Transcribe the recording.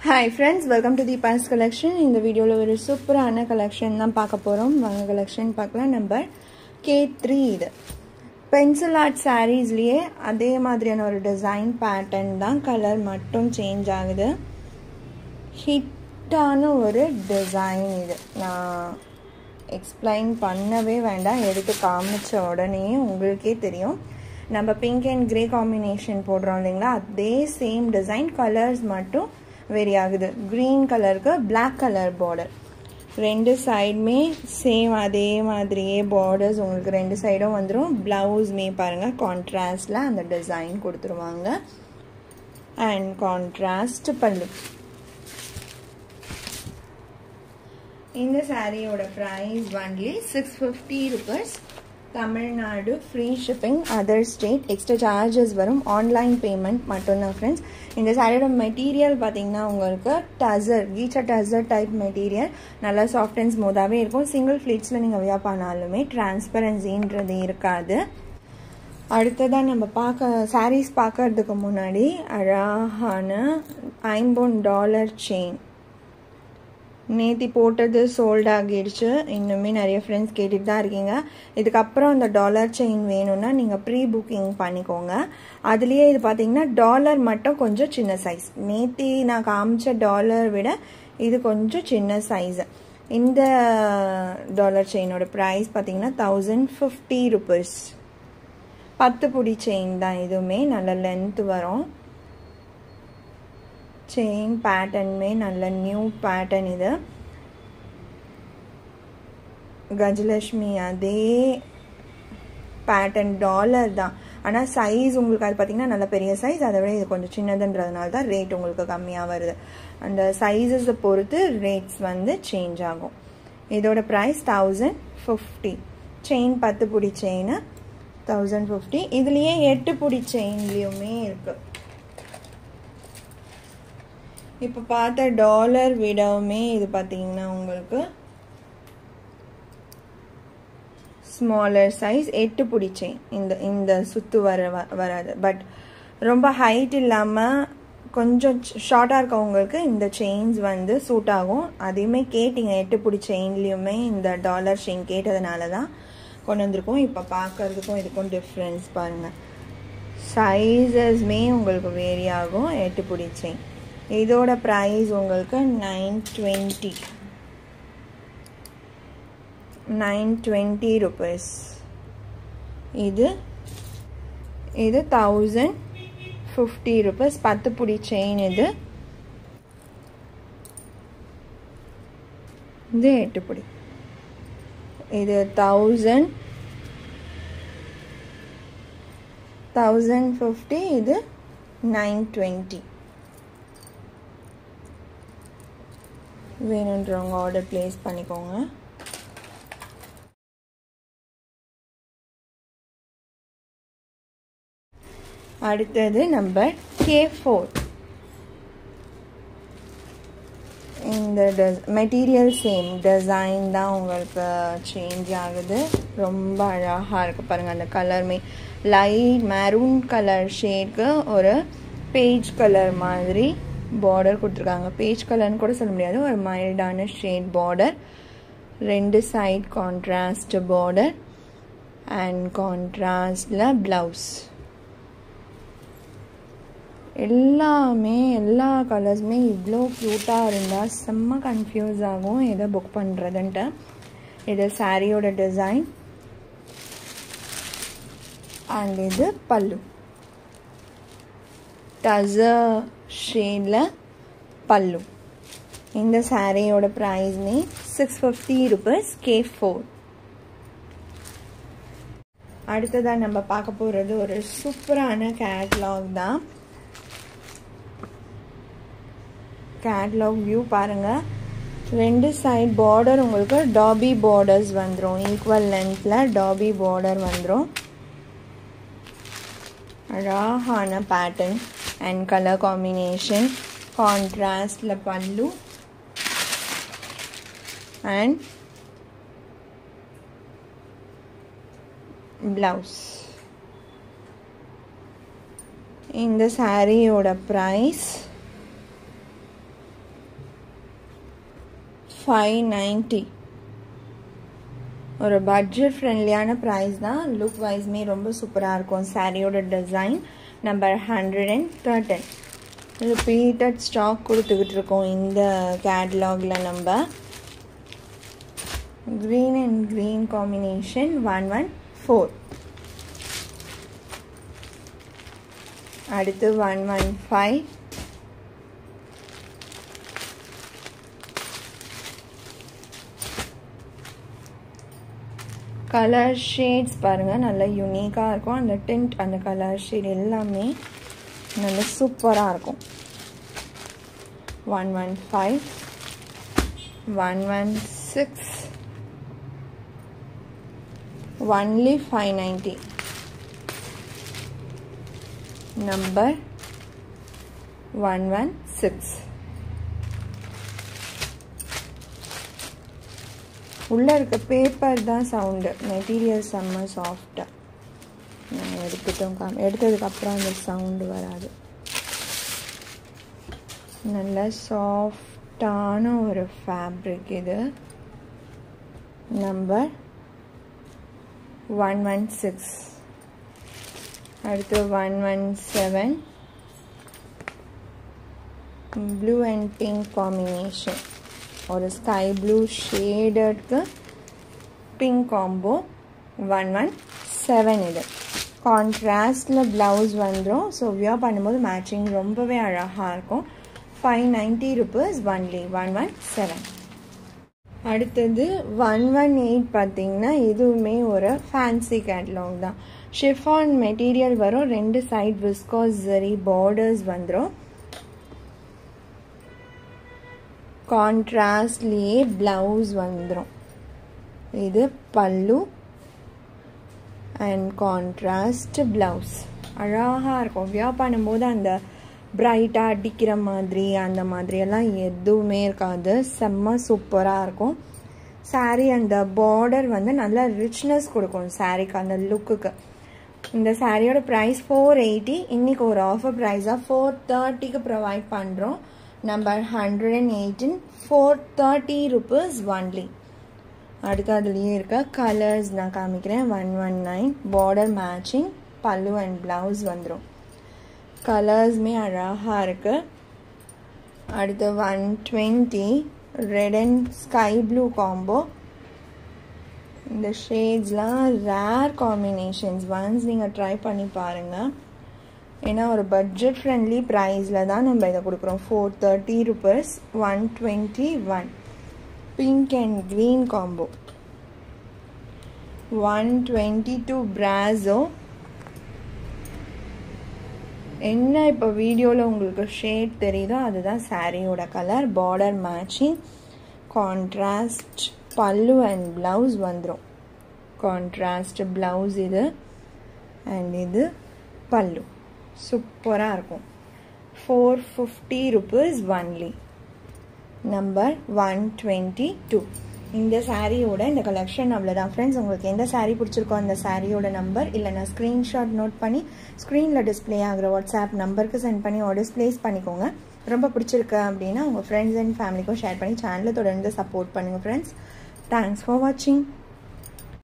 hi friends welcome to the boss collection இந்த வீடியோவில் ஒரு சூப்பரான கலெக்ஷன் தான் பார்க்க போகிறோம் வாங்க கலெக்ஷன் பார்க்கலாம் நம்பர் கே த்ரீ இது பென்சில் ஆர்ட் சாரீஸ்லேயே அதே மாதிரியான ஒரு டிசைன் பேட்டர்ன் தான் கலர் மட்டும் சேஞ்ச் ஆகுது ஹிட்டான ஒரு டிசைன் இது நான் எக்ஸ்பிளைன் பண்ணவே வேண்டாம் எடுத்து காமிச்ச உடனே உங்களுக்கே தெரியும் நம்ம பிங்க் அண்ட் கிரே காம்பினேஷன் போடுறோம் இல்லைங்களா அதே சேம் டிசைன் கலர்ஸ் மட்டும் வேரி ஆகுது க்ரீன் கலருக்கு பிளாக் கலர் பார்டர் ரெண்டு சைடுமே சேம் அதே மாதிரியே பார்டர்ஸ் உங்களுக்கு ரெண்டு சைடும் வந்துடும் ப்ளவுஸ்மே பாருங்கள் கான்ட்ராஸ்டில் அந்த டிசைன் கொடுத்துருவாங்க அண்ட் கான்ட்ராஸ்ட் பல்லு இந்த சாரியோட price only six fifty rupees Tamil Nadu free shipping other state extra charges வரும் ஆன்லைன் பேமெண்ட் மட்டும்தான் ஃப்ரெண்ட்ஸ் இந்த சாரியோட மெட்டீரியல் பார்த்தீங்கன்னா உங்களுக்கு டசர் கீச்சா டசர் டைப் மெட்டீரியல் நல்லா சாஃப்ட் அண்ட் ஸ்மூத்தாகவே இருக்கும் சிங்கிள் ஃப்ளீட்ஸில் நீங்கள் வியா பண்ணாலுமே டிரான்ஸ்பரன்சின்றது இருக்காது அடுத்ததாக நம்ம பார்க்க சாரீஸ் பார்க்கறதுக்கு முன்னாடி அழகான ஐம்பொன் டாலர் செயின் நேத்தி போட்டது சோல்ட் ஆகிடுச்சு இன்னுமே நிறைய ஃப்ரெண்ட்ஸ் கேட்டுட்டு தான் இருக்கீங்க இதுக்கப்புறம் அந்த டாலர் செயின் வேணும்னா நீங்கள் ப்ரீ புக்கிங் பண்ணிக்கோங்க அதுலேயே இது பார்த்தீங்கன்னா டாலர் மட்டும் கொஞ்சம் சின்ன சைஸ் நேத்தி நான் காமிச்ச டாலர் விட இது கொஞ்சம் சின்ன சைஸு இந்த டாலர் செயினோட ப்ரைஸ் பார்த்தீங்கன்னா தௌசண்ட் ஃபிஃப்டி ருபீஸ் பத்து புடி செயின் தான் இதுவுமே நல்ல லென்த் வரும் செயின் பேட்டர்னுமே நல்ல நியூ பேட்டர்ன் இது கஜலட்சுமி அதே பேட்டர்ன் டாலர் தான் ஆனால் சைஸ் உங்களுக்கு அது பார்த்தீங்கன்னா நல்ல பெரிய சைஸ் அதை விட இது கொஞ்சம் சின்னதுன்றதுனால தான் ரேட் உங்களுக்கு கம்மியாக வருது அந்த சைஸஸை பொறுத்து ரேட்ஸ் வந்து சேஞ்ச் ஆகும் இதோட ப்ரைஸ் தௌசண்ட் ஃபிஃப்டி செயின் பத்து பிடி செயின் தௌசண்ட் ஃபிஃப்டி இதுலேயே எட்டு பிடி செயின்லேயுமே இருக்குது இப்போ பார்த்த டாலர் விடவுமே இது பார்த்தீங்கன்னா உங்களுக்கு ஸ்மாலர் சைஸ் எட்டு பிடிச்சேன் இந்த இந்த சுத்து வர வராது பட் ரொம்ப ஹைட் இல்லாமல் கொஞ்சம் ஷார்ட்டாக இருக்கவங்களுக்கு இந்த செயின்ஸ் வந்து சூட் ஆகும் அதையுமே கேட்டிங்க எட்டு பிடி செயின்லேயுமே இந்த டாலர் செயின் கேட்டதுனால தான் கொண்டு வந்திருக்கோம் இப்போ பார்க்கறதுக்கும் இதுக்கும் டிஃப்ரென்ஸ் பாருங்கள் சைஸஸ்மே உங்களுக்கு வேரி ஆகும் எட்டு பிடி செயின் இதோட ப்ரைஸ் உங்களுக்கு nine twenty nine twenty rupees இது இது தௌசண்ட் ஃபிஃப்டி ருபீஸ் பத்து புடி செயின் இது இது எட்டு புடி இது தௌசண்ட் தௌசண்ட் ஃபிஃப்டி இது நைன் டுவெண்ட்டி வேணுன்றவங்க ஆர்டர் ப்ளேஸ் பண்ணிக்கோங்க அடுத்தது நம்பர் கே ஃபோர் இந்த மெட்டீரியல் சேம் டிசைன் தான் உங்களுக்கு சேஞ்ச் ஆகுது ரொம்ப அழகாக இருக்குது பாருங்கள் அந்த கலருமே லைட் மெரூன் கலர் ஷேட்க்கு ஒரு பேஜ் கலர் மாதிரி பார்டர் கொடுத்துருக்காங்க பேஜ் கலர்னு கூட சொல்ல முடியாது ஒரு மைல்டான ஷேட் பார்டர் ரெண்டு சைட் கான்ட்ராஸ்ட் பார்டர் அண்ட் கான்ட்ராஸ்டில் ப்ளவுஸ் எல்லாமே எல்லா கலர்ஸுமே இவ்வளோ க்யூட்டாக இருந்தால் செம்ம கன்ஃபியூஸ் ஆகும் எதை புக் பண்ணுறதுன்ட்டு இது சாரியோட டிசைன் அண்ட் இது பல்லு டசர் ஷேடில் பல்லு இந்த சாரியோட ப்ரைஸ்மே six fifty rupees K four அடுத்ததாக நம்ம பார்க்க போகிறது ஒரு சூப்பரான கேட்லாக் தான் கேட்லாக் வியூ பாருங்கள் ரெண்டு சைட் பார்டர் உங்களுக்கு டாபி பார்டர்ஸ் வந்துடும் ஈக்குவல் லென்த்தில் டாபி பார்டர் வந்துடும் அழகான பேட்டர்ன் அண்ட் கலர் காம்பினேஷன் கான்ட்ராஸ்டில் பல்லு அண்ட் ப்ளவுஸ் இந்த சாரியோட ப்ரைஸ் ஃபைவ் நைன்ட்டி ஒரு பட்ஜெட் ஃப்ரெண்ட்லியான ப்ரைஸ் தான் லுக் வைஸ்மே ரொம்ப சூப்பராக இருக்கும் சாரியோட design number hundred and thirteen repeated stock கொடுத்துக்கிட்டு இருக்கோம் இந்த கேட்லாகில் நம்ம green and green combination one one four அடுத்து one one five colour shades பாருங்கள் நல்லா யூனிக்காக இருக்கும் அந்த டென்ட் அந்த கலர் ஷேட் எல்லாமே நல்லா சூப்பராக இருக்கும் one one five one one six only five ninety number one one six உள்ளே இருக்க பேப்பர் தான் சவுண்டு மெட்டீரியல் செம்ம சாஃப்டாக நான் எடுத்துட்டோம் கா எடுத்ததுக்கப்புறம் அந்த சவுண்டு வராது நல்ல சாஃப்டான ஒரு ஃபேப்ரிக் இது நம்பர் ஒன் ஒன் சிக்ஸ் அடுத்து one one seven blue and pink combination ஒரு ஸ்கை ப்ளூ ஷேடட்க்கு pink combo one one seven இது கான்ட்ராஸ்டில் ப்ளவுஸ் வந்துடும் ஸோ வியர் பண்ணும்போது மேட்சிங் ரொம்பவே அழகாக இருக்கும் five ninety rupees only one one seven அடுத்தது ஒன் ஒன் எயிட் பார்த்தீங்கன்னா இதுவுமே ஒரு ஃபேன்சி கேட்லாக் தான் ஷிஃபான் மெட்டீரியல் வரும் ரெண்டு சைட் விஸ்காஸ் ஜரி பார்டர்ஸ் வந்துடும் கான்ட்ராஸ்ட்லேயே ப்ளவுஸ் வந்துடும் இது பல்லு அண்ட் கான்ட்ராஸ்ட் ப்ளவுஸ் அழகாக இருக்கும் வியர் பண்ணும்போது அந்த பிரைட்டாக அடிக்கிற மாதிரி அந்த மாதிரியெல்லாம் எதுவுமே இருக்காது செம்ம சூப்பராக இருக்கும் சாரீ அந்த பார்டர் வந்து நல்ல ரிச்னஸ் கொடுக்கும் சாரீக்கு அந்த லுக்குக்கு இந்த சாரியோட ப்ரைஸ் ஃபோர் எயிட்டி இன்றைக்கி ஒரு ஆஃபர் ப்ரைஸாக ஃபோர் தேர்ட்டிக்கு ப்ரொவைட் பண்ணுறோம் number hundred and eighteen four thirty rupees only அடுத்து அதுலேயே இருக்க கலர்ஸ் நான் காமிக்கிறேன் one one nine border matching pallu and blouse வந்துடும் கலர்ஸுமே அழகாக இருக்குது அடுத்து one twenty red and sky blue combo இந்த ஷேட்ஸ்லாம் ரேர் காம்பினேஷன்ஸ் ஒன்ஸ் நீங்கள் ட்ரை பண்ணி பாருங்கள் ஏன்னா ஒரு பட்ஜெட் ஃப்ரெண்ட்லி ப்ரைஸில் தான் நம்ம இதை கொடுக்குறோம் four thirty rupees one twenty one pink and green combo one twenty two பிராஸோ என்ன இப்போ வீடியோவில் உங்களுக்கு ஷேட் தெரியுதோ அதுதான் சாரியோட colour border matching contrast pallu and blouse வந்துடும் கான்ட்ராஸ்ட் ப்ளவுஸ் இது அண்ட் இது பல்லு சூப்பராக இருக்கும் four fifty rupees only number one twenty two இந்த சாரியோட இந்த கலெக்ஷன் அவ்வளோதான் ஃப்ரெண்ட்ஸ் உங்களுக்கு எந்த சாரீ பிடிச்சிருக்கோ அந்த சாரியோட நம்பர் இல்லைனா ஸ்க்ரீன்ஷாட் நோட் பண்ணி ஸ்க்ரீனில் டிஸ்பிளே ஆகிற வாட்ஸ்அப் நம்பருக்கு சென்ட் பண்ணி ஆர்டர்ஸ் ப்ளேஸ் பண்ணிக்கோங்க ரொம்ப பிடிச்சிருக்கு அப்படின்னா உங்கள் ஃப்ரெண்ட்ஸ் அண்ட் ஃபேமிலிக்கும் ஷேர் பண்ணி சேனலை தொடர்ந்து சப்போர்ட் பண்ணுங்கள் ஃப்ரெண்ட்ஸ் தேங்க்ஸ் ஃபார் வாட்சிங்